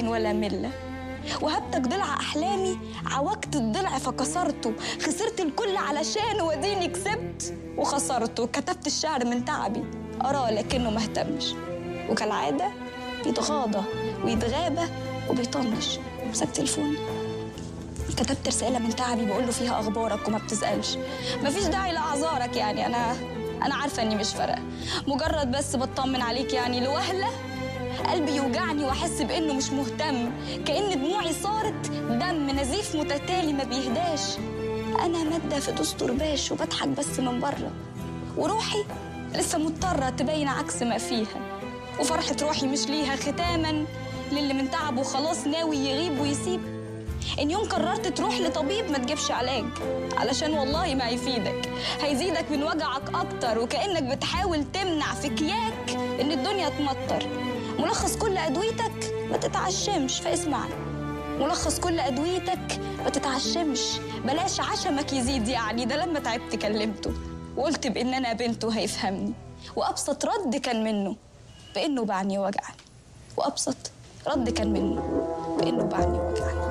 ولا ملة وهبتك ضلع أحلامي عوجت الضلع فكسرته خسرت الكل علشان وديني كسبت وخسرته كتبت الشعر من تعبي أراه لكنه مهتمش وكالعادة بيتغاضى ويتغابى وبيطنش مسك تليفوني كتبت رسالة من تعبي بقول له فيها أخبارك وما بتسألش مفيش داعي لأعذارك يعني أنا أنا عارفة إني مش فارقة مجرد بس بطمن عليك يعني لوهلة قلبي يوجعني وأحس بإنه مش مهتم كأن دموعي صارت دم نزيف متتالي ما بيهداش أنا مادة في دستور باش وبضحك بس من بره وروحي لسه مضطرة تبين عكس ما فيها وفرحة روحي مش ليها ختاما للي من تعبه خلاص ناوي يغيب ويسيب ان يوم قررت تروح لطبيب ما تجيبش علاج علشان والله ما هيفيدك هيزيدك من وجعك اكتر وكانك بتحاول تمنع في كياك ان الدنيا تمطر ملخص كل ادويتك ما تتعشمش فاسمعني ملخص كل ادويتك ما تتعشمش بلاش عشمك يزيد يعني ده لما تعبت كلمته وقلت بان انا بنته هيفهمني وابسط رد كان منه بانه بعني وجعني وابسط رد كان منه بانه بعني وجعني